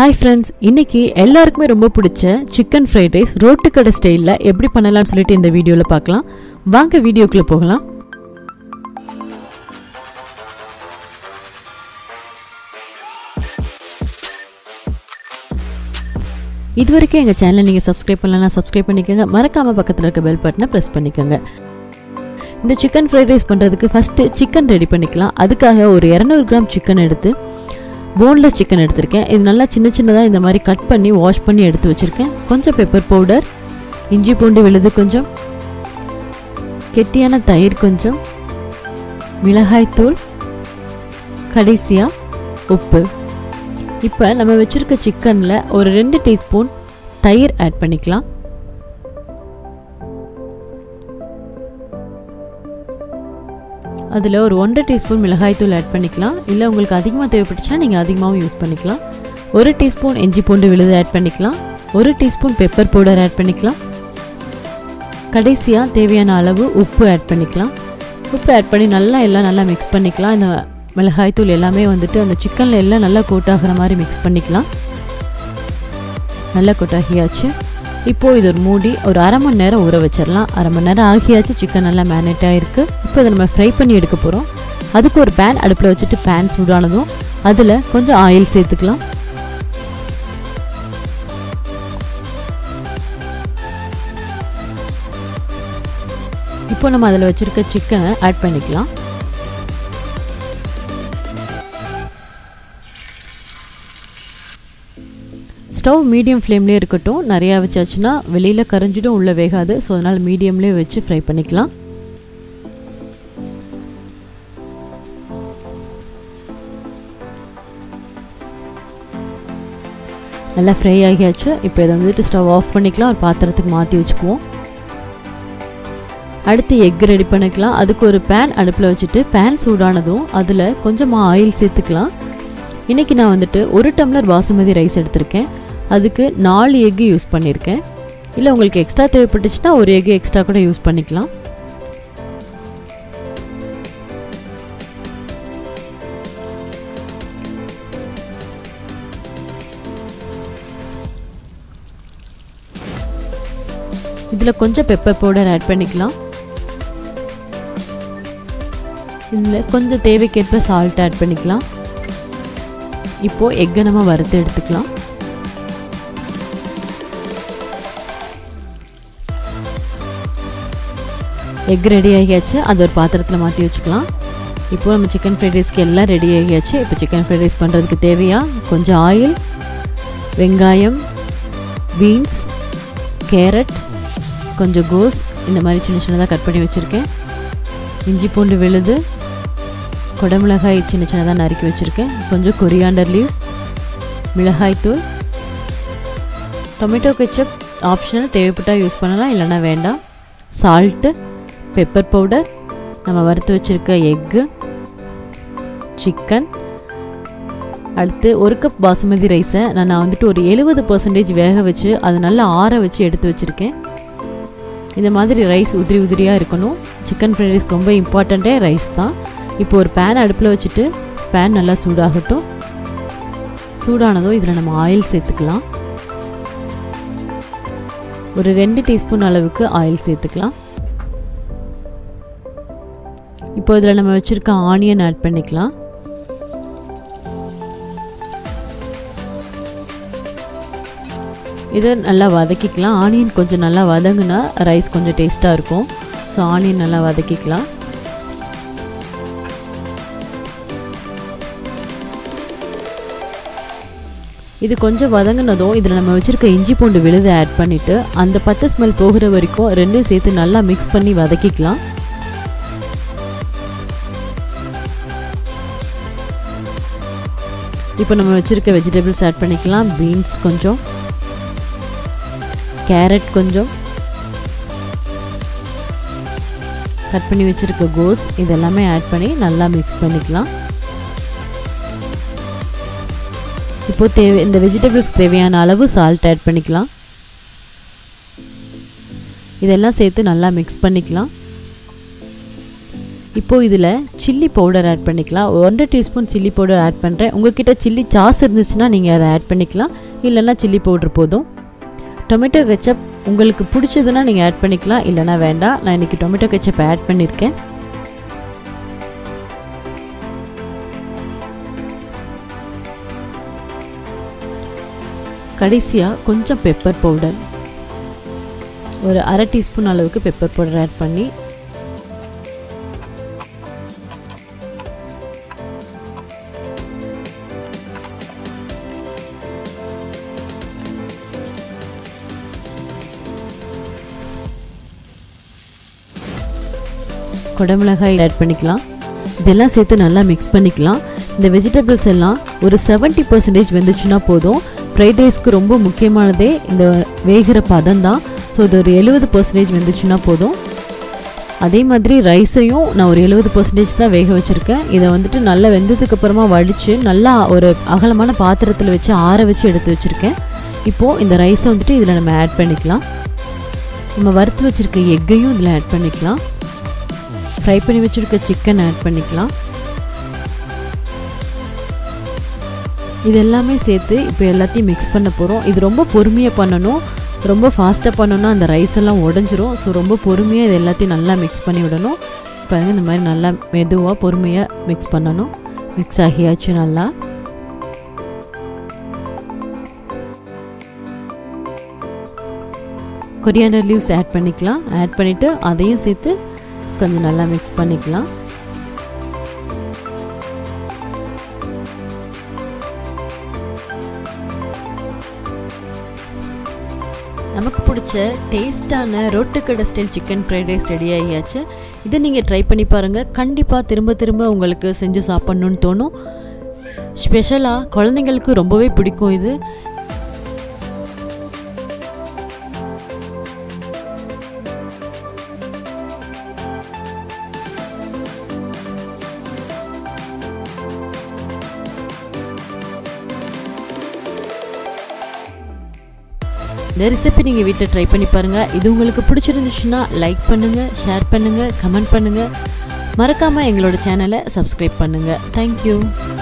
hi friends இன்னைக்கு எல்லாருக்குமே ரொம்ப பிடிச்ச சிக்கன் ஃப்ரைட் ரைஸ் ரோட்டு கடை ஸ்டைலில் எப்படி பண்ணலாம்னு சொல்லிட்டு இந்த வீடியோவில் பார்க்கலாம் வாங்க வீடியோக்குள்ளே போகலாம் இது வரைக்கும் எங்கள் சேனலை நீங்கள் சப்ஸ்கிரைப் பண்ணலன்னா சப்ஸ்கிரைப் பண்ணிக்கோங்க மறக்காமல் பக்கத்தில் இருக்க பெல் பட்டனை ப்ரெஸ் பண்ணிக்கோங்க இந்த சிக்கன் ஃப்ரைட் ரைஸ் பண்ணுறதுக்கு ஃபஸ்ட்டு சிக்கன் ரெடி பண்ணிக்கலாம் அதுக்காக ஒரு இரநூறு கிராம் சிக்கன் எடுத்து போன்லெஸ் சிக்கன் எடுத்திருக்கேன் இது நல்லா சின்ன சின்னதாக இந்த மாதிரி கட் பண்ணி வாஷ் பண்ணி எடுத்து வச்சுருக்கேன் கொஞ்சம் பெப்பர் பவுடர் இஞ்சி பூண்டு விழுது கொஞ்சம் கெட்டியான தயிர் கொஞ்சம் மிளகாய்த்தூள் கடைசியாக உப்பு இப்போ நம்ம வச்சுருக்க சிக்கனில் ஒரு ரெண்டு டீஸ்பூன் தயிர் ஆட் பண்ணிக்கலாம் அதில் ஒரு ஒன்றரை டீஸ்பூன் மிளகாய்த்தூள் ஆட் பண்ணிக்கலாம் இல்லை உங்களுக்கு அதிகமாக தேவைப்பட்டுச்சுன்னா நீங்கள் அதிகமாகவும் யூஸ் பண்ணிக்கலாம் ஒரு டீஸ்பூன் இஞ்சி பூண்டு விழுது ஆட் பண்ணிக்கலாம் ஒரு டீஸ்பூன் பெப்பர் பவுடர் ஆட் பண்ணிக்கலாம் கடைசியாக தேவையான அளவு உப்பு ஆட் பண்ணிக்கலாம் உப்பு ஆட் பண்ணி நல்லா எல்லாம் நல்லா மிக்ஸ் பண்ணிக்கலாம் இந்த மிளகாய்த்தூள் எல்லாமே வந்துட்டு அந்த சிக்கனில் எல்லாம் நல்லா கோட்டாகிற மாதிரி மிக்ஸ் பண்ணிக்கலாம் நல்லா கொட்டாகியாச்சு இப்போது இது ஒரு மூடி ஒரு அரை மணி நேரம் ஊற வச்சிடலாம் அரை மணி நேரம் ஆகியாச்சு சிக்கன் நல்லா மேனேட் ஆகிருக்கு இப்போ இதை நம்ம ஃப்ரை பண்ணி எடுக்க போகிறோம் அதுக்கு ஒரு பேன் அடுப்பில் வச்சுட்டு பேன் சூடானதும் அதில் கொஞ்சம் ஆயில் சேர்த்துக்கலாம் இப்போ நம்ம அதில் வச்சுருக்க சிக்கனை ஆட் பண்ணிக்கலாம் ஸ்டவ் மீடியம் ஃப்ளேம்லேயே இருக்கட்டும் நிறையா வச்சாச்சுன்னா வெளியில் கரைஞ்சிடும் உள்ளே வேகாது ஸோ அதனால் மீடியம்லேயே வச்சு ஃப்ரை பண்ணிக்கலாம் நல்லா ஃப்ரை ஆகியாச்சு இப்போ இதை வந்துட்டு ஸ்டவ் ஆஃப் பண்ணிக்கலாம் ஒரு பாத்திரத்துக்கு மாற்றி வச்சுக்குவோம் அடுத்து எக் ரெடி பண்ணிக்கலாம் அதுக்கு ஒரு பேன் அடுப்பில் வச்சுட்டு பேன் சூடானதும் அதில் கொஞ்சமாக ஆயில் சேர்த்துக்கலாம் இன்றைக்கி நான் வந்துட்டு ஒரு டம்ளர் பாசுமதி ரைஸ் எடுத்திருக்கேன் அதுக்கு நாலு எக்கு யூஸ் பண்ணியிருக்கேன் இல்லை உங்களுக்கு எக்ஸ்ட்ரா தேவைப்பட்டுச்சுன்னா ஒரு எக்கு எக்ஸ்ட்ரா கூட யூஸ் பண்ணிக்கலாம் இதில் கொஞ்சம் பெப்பர் பவுடர் ஆட் பண்ணிக்கலாம் இதில் கொஞ்சம் தேவைக்கேற்ப சால்ட் ஆட் பண்ணிக்கலாம் இப்போது எக்கை நம்ம வறுத்து எடுத்துக்கலாம் எக் ரெடி ஆகியாச்சு அது ஒரு பாத்திரத்தில் மாற்றி வச்சுக்கலாம் இப்போ நம்ம சிக்கன் ஃப்ரைட் ரைஸ்க்கு எல்லாம் ரெடி ஆகியாச்சு இப்போ சிக்கன் ஃப்ரைட் ரைஸ் பண்ணுறதுக்கு தேவையாக கொஞ்சம் ஆயில் வெங்காயம் பீன்ஸ் கேரட் கொஞ்சம் கோஸ் இந்த மாதிரி சின்ன சின்னதாக கட் பண்ணி வச்சுருக்கேன் இஞ்சி பூண்டு விழுது குடமிளகாய் சின்ன சின்னதாக நறுக்கி வச்சுருக்கேன் கொஞ்சம் கொரியாண்டர் லீவ்ஸ் மிளகாய்த்தூள் டொமேட்டோ கெச்சப் ஆப்ஷனல் தேவைப்பட்டால் யூஸ் பண்ணலாம் இல்லைனா வேண்டாம் சால்ட்டு பெப்பர் பவுடர் நம்ம வறுத்து வச்சுருக்க எக்கு சிக்கன் அடுத்து ஒரு கப் பாசுமதி ரைஸை நான் நான் வந்துட்டு ஒரு எழுபது பர்சன்டேஜ் வேக வச்சு அதை நல்லா ஆற வச்சு எடுத்து வச்சுருக்கேன் இந்த மாதிரி ரைஸ் உதிரி உதிரியாக இருக்கணும் சிக்கன் ஃப்ரைட் ரைஸ்க்கு ரொம்ப இம்பார்ட்டண்ட்டே ரைஸ் தான் இப்போ ஒரு பேன் அடுப்பில் வச்சுட்டு பேன் நல்லா சூடாகட்டும் சூடானதும் இதில் நம்ம ஆயில் சேர்த்துக்கலாம் ஒரு ரெண்டு டீஸ்பூன் அளவுக்கு ஆயில் சேர்த்துக்கலாம் இப்போ இதில் நம்ம வச்சுருக்க ஆனியன் ஆட் பண்ணிக்கலாம் இதை நல்லா வதக்கிக்கலாம் ஆனியன் கொஞ்சம் நல்லா வதங்குனா ரைஸ் கொஞ்சம் டேஸ்ட்டாக இருக்கும் ஸோ ஆனியன் நல்லா வதக்கிக்கலாம் இது கொஞ்சம் வதங்கினதும் இதில் நம்ம வச்சுருக்க இஞ்சி பூண்டு விழுது ஆட் பண்ணிவிட்டு அந்த பச்சை ஸ்மெல் போகிற வரைக்கும் ரெண்டும் சேர்த்து நல்லா மிக்ஸ் பண்ணி வதக்கிக்கலாம் இப்போ நம்ம வச்சுருக்க வெஜிடபிள்ஸ் ஆட் பண்ணிக்கலாம் பீன்ஸ் கொஞ்சம் கேரட் கொஞ்சம் கட் பண்ணி வச்சுருக்க கோஸ் இதெல்லாமே ஆட் பண்ணி நல்லா மிக்ஸ் பண்ணிக்கலாம் இப்போ தேவை இந்த வெஜிடபிள்ஸ் தேவையான அளவு சால்ட் ஆட் பண்ணிக்கலாம் இதெல்லாம் சேர்த்து நல்லா மிக்ஸ் பண்ணிக்கலாம் இப்போது இதில் சில்லி பவுடர் ஆட் பண்ணிக்கலாம் ஒன்றரை டீஸ்பூன் சில்லி பவுடர் ஆட் பண்ணுறேன் உங்ககிட்ட சில்லி சாஸ் இருந்துச்சுன்னா நீங்கள் அதை ஆட் பண்ணிக்கலாம் இல்லைன்னா சில்லி பவுடர் போதும் டொமேட்டோ கெச்சப் உங்களுக்கு பிடிச்சதுன்னா நீங்கள் ஆட் பண்ணிக்கலாம் இல்லைனா வேண்டாம் நான் இன்றைக்கி டொமேட்டோ கெச்சப் ஆட் பண்ணியிருக்கேன் கடைசியாக கொஞ்சம் பெப்பர் பவுடர் ஒரு அரை டீஸ்பூன் அளவுக்கு பெப்பர் பவுடர் ஆட் பண்ணி குடமிளகாய் ஆட் பண்ணிக்கலாம் இதெல்லாம் சேர்த்து நல்லா மிக்ஸ் பண்ணிக்கலாம் இந்த வெஜிடபிள்ஸ் எல்லாம் ஒரு செவன்ட்டி பர்சன்டேஜ் வெந்துச்சுன்னா போதும் ஃப்ரைட் ரைஸ்க்கு ரொம்ப முக்கியமானதே இந்த வேகிற பதம் தான் ஸோ இது ஒரு எழுபது பர்சன்டேஜ் வெந்துச்சுன்னா போதும் அதே மாதிரி ரைஸையும் நான் ஒரு எழுபது பர்சன்டேஜ் தான் வேக வச்சுருக்கேன் இதை வந்துட்டு நல்லா வெந்ததுக்கு அப்புறமா வடித்து நல்லா ஒரு அகலமான பாத்திரத்தில் வச்சு ஆற வச்சு எடுத்து வச்சுருக்கேன் இப்போது இந்த ரைஸை வந்துட்டு இதில் நம்ம ஆட் பண்ணிக்கலாம் நம்ம வறுத்து வச்சுருக்க எக்கையும் இதில் ஆட் பண்ணிக்கலாம் ஃப்ரை பண்ணி வச்சுருக்க சிக்கன் ஆட் பண்ணிக்கலாம் இது எல்லாமே சேர்த்து இப்போ எல்லாத்தையும் மிக்ஸ் பண்ண போகிறோம் இது ரொம்ப பொறுமையாக பண்ணணும் ரொம்ப ஃபாஸ்ட்டாக பண்ணோன்னா அந்த ரைஸ் எல்லாம் உடஞ்சிரும் ஸோ ரொம்ப பொறுமையாக இது எல்லாத்தையும் நல்லா மிக்ஸ் பண்ணி விடணும் பாருங்கள் இந்த மாதிரி நல்லா மெதுவாக பொறுமையாக மிக்ஸ் பண்ணணும் மிக்ஸ் ஆகியாச்சு நல்லா கொரியாண்டர் லீவ்ஸ் ஆட் பண்ணிக்கலாம் ஆட் பண்ணிவிட்டு அதையும் சேர்த்து கொஞ்சம் நல்லா மிக்ஸ் பண்ணிக்கலாம் நமக்கு பிடிச்ச டேஸ்டான ரோட்டுக்கடை style chicken fried rice ready ஆகியாச்சு இதை நீங்கள் ட்ரை பண்ணி பாருங்கள் கண்டிப்பாக திரும்ப திரும்ப உங்களுக்கு செஞ்சு சாப்பிட்ணுன்னு தோணும் ஸ்பெஷலாக குழந்தைங்களுக்கு ரொம்பவே பிடிக்கும் இது இந்த ரெசிபி நீங்கள் வீட்டில் ட்ரை பண்ணி பாருங்கள் இது உங்களுக்கு பிடிச்சிருந்துச்சுன்னா லைக் பண்ணுங்கள் ஷேர் பண்ணுங்கள் கமெண்ட் பண்ணுங்கள் மறக்காமல் எங்களோட சேனலை சப்ஸ்கிரைப் பண்ணுங்கள் தேங்க்யூ